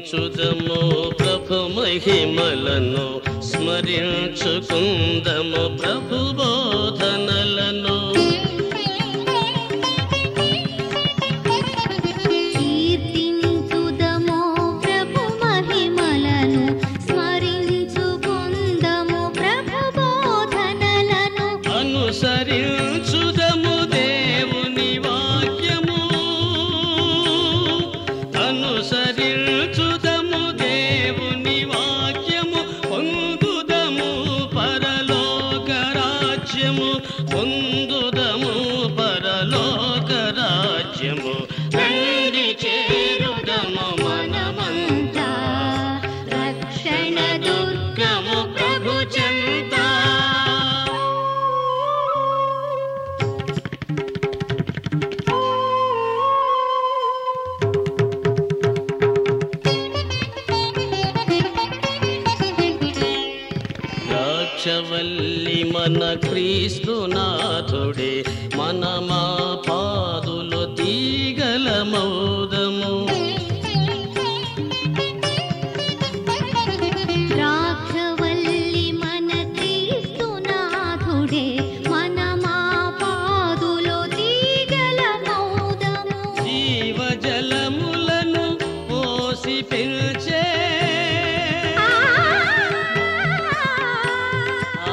స్మరించుదము ప్రభు మహిమలను స్మరించుకుందము ప్రభు బోధనలను కీర్తించుదము ప్రభు మహిమలను స్మరించుకుందము ప్రభు బోధనలను అనుసరించుదము దేవుని వాక్యము అనుసరించుదము దేవుని వాక్యము పొందుదము పరలోక రాజ్యము పొందుదము పరలోక రాజ్యము రండి చేరుదము మనమంతా రక్షణ దుర్గము ప్రభు చెంత ద్రాక్షవల్లి మన క్రీస్తునాథుడే మన మా పాదులు తీగల మౌదము ద్రాక్షవల్లి మన క్రీస్తునాథుడే మన మా పాదులో తీగల మౌదము జీవజలములను పోసి పిలిచే ఆ,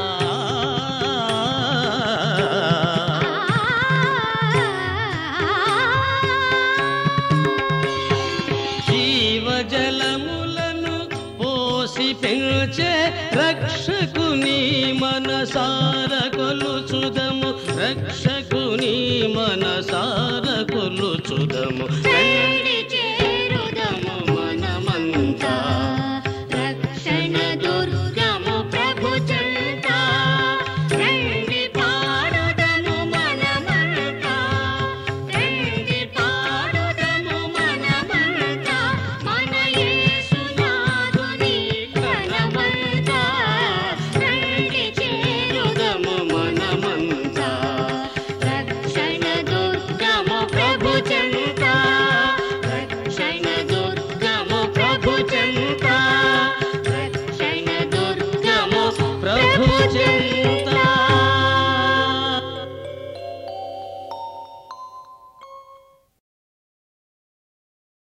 జీవజలములను పోసి పెంచే రక్షకుని మనసార కొలుచుదము రక్షకుని మనసార కొలుచుదము